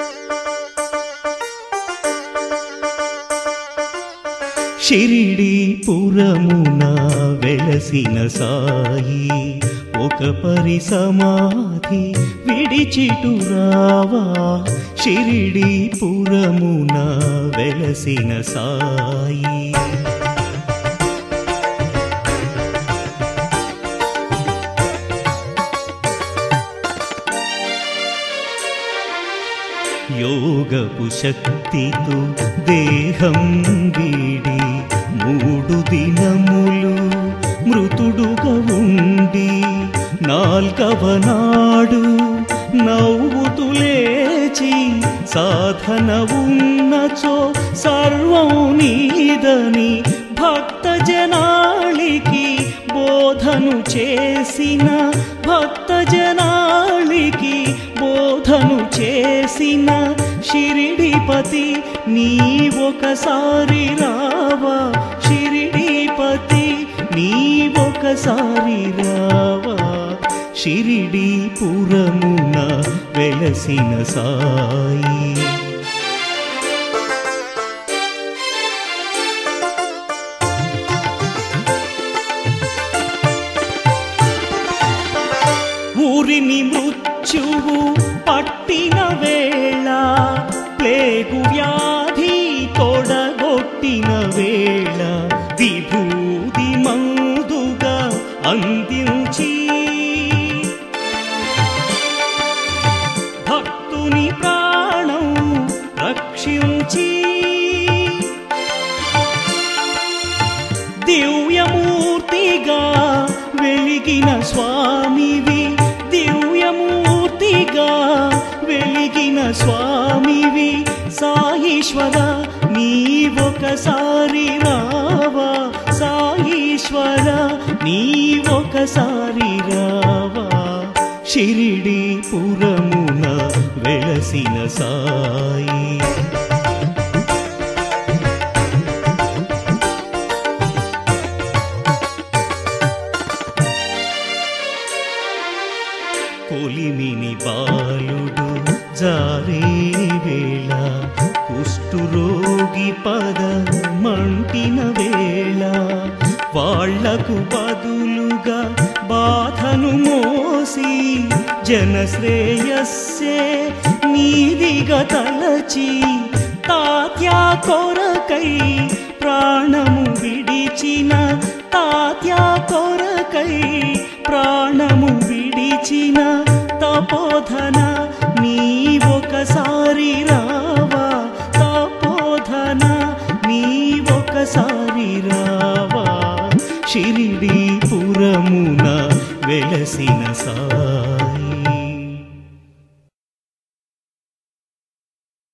షిరిడి పురమున వెలసిన సాయి ఒక పరి సమాధి విడిచిటురావా షిరిడి పురమున వెలసిన సాయి యోగపు శక్తితో దేహం వీడి మూడు దినములు మృతుడుగా ఉండి నాల్గవ నాడు నవ్వుతూ లేచి సాధన ఉన్నచో సర్వం నీదని భక్త జనాళికి బోధను చేసిన భక్త జనాళికి బోధను చేసిన షిరిడిపతి నీ ఒకసారి రావా షిరిడిపతి నీ ఒకసారి రావా షిరిడి పురమున వెలసిన సాయి ఊరిని మృత్యువు పట్టిన వేళ ప్లేగు వ్యాధి తొడగొట్టిన వేళ విభూది మందుగా అందించి భక్తుని ప్రాణం రక్షించి దివ్యమూర్తిగా వెలిగిన స్వామివి దివ్యమూర్తిగా వెలిగిన స్వామివి సాయీశ్వర నీ ఒకసారి రావా సాయీశ్వర నీ ఒకసారి రావా షిరిడి పురమున వెలసిన సాయి కొలిమిని బాలుడు జారే వేళ కుష్ఠురోగి పద మంటిన వేళ వాళ్లకు బదులుగా బాధను మోసి జనశ్రేయస్సే నీదిగా తలచి తాత్యా కొరకై ప్రాణము విడిచిన తాత్యా కొరకై ప్రాణము విడిచిన తపోధన నీ ఒకసారి రావా తపోధన నీ ఒకసారి రావా షిరిడి పురమున వెలసిన సా